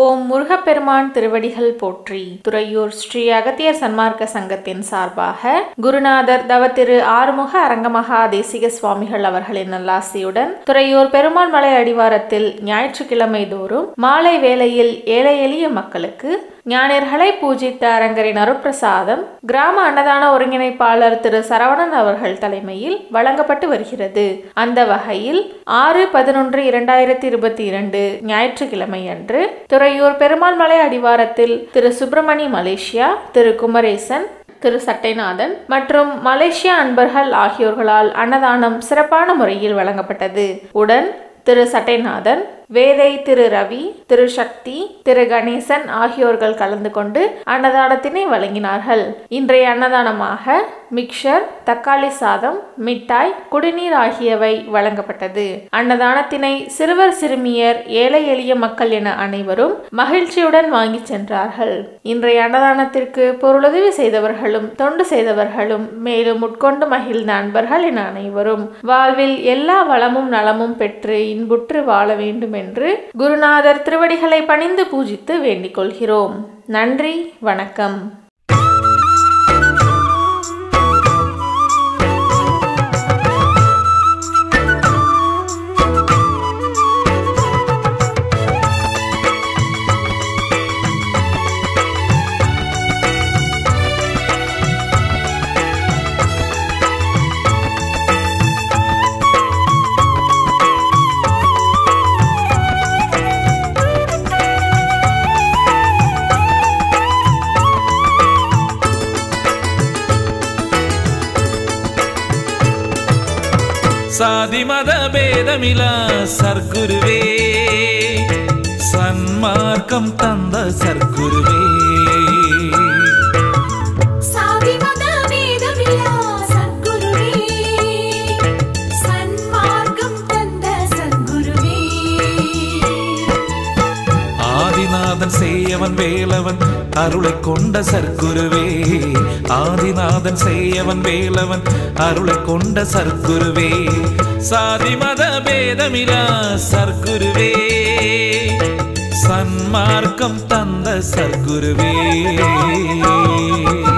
ஓம் முருகப்பெருமான் திருவடிகள் போற்றி துறையூர் ஸ்ரீ அகத்தியர் சன்மார்க்க சங்கத்தின் சார்பாக குருநாதர் தவத்திரு ஆறுமுக அரங்கமகா தேசிக சுவாமிகள் அவர்களின் நல்லாசியுடன் துறையூர் பெருமாள் மலை அடிவாரத்தில் ஞாயிற்றுக்கிழமை தோறும் மாலை வேளையில் ஏழை எளிய மக்களுக்கு ஞானியர்களை பூஜித்த அரங்கரின் அருட்பிரசாதம் கிராம அன்னதான ஒருங்கிணைப்பாளர் திரு சரவணன் அவர்கள் தலைமையில் வழங்கப்பட்டு வருகிறது அந்த வகையில் ஆறு பதினொன்று இரண்டாயிரத்தி இருபத்தி இரண்டு ஞாயிற்றுக்கிழமை அன்று துறையூர் பெருமாள் மலை அடிவாரத்தில் திரு சுப்பிரமணி மலேசியா திரு குமரேசன் திரு சட்டைநாதன் மற்றும் மலேசியா அன்பர்கள் ஆகியோர்களால் அன்னதானம் சிறப்பான முறையில் வழங்கப்பட்டது உடன் திரு சட்டைநாதன் வேதை திரு ரவி திரு சக்தி திரு கணேசன் ஆகியோர்கள் கலந்து கொண்டு அன்னதானத்தினை வழங்கினார்கள் இன்றைய அன்னதானமாக மிக்சர் தக்காளி சாதம் மிட்டாய் குடிநீர் ஆகியவை வழங்கப்பட்டது அன்னதானத்தினை சிறுவர் சிறுமியர் ஏழை எளிய மக்கள் என அனைவரும் மகிழ்ச்சியுடன் வாங்கி சென்றார்கள் இன்றைய அன்னதானத்திற்கு பொருளுதவி செய்தவர்களும் தொண்டு செய்தவர்களும் மேலும் உட்கொண்டு மகிழ்ந்த அன்பர்கள் என அனைவரும் வாழ்வில் எல்லா வளமும் நலமும் பெற்று இன்புற்று வாழ வேண்டும் என்று குருநாதர் திருவடிகளை பணிந்து பூஜித்து வேண்டிக் கொள்கிறோம் நன்றி வணக்கம் சாதி மத பேதமிலா சர்க்குருவே சன்மார்க்கம் தந்த சர்க்குருவே சாதி மத பேதமில்லா சத்குருவே சன்மார்க்கம் தந்த சத்குருவே ஆதிநாதன் செய்யவன் வேலவன் அருளை கொண்ட சர்க்குருவே ஆதிநாதன் செய்யவன் வேலவன் அருளை கொண்ட சர்க்குருவே சாதி மத பேதமிலா சர்க்குருவே சன்மார்க்கம் தந்த சர்க்குருவே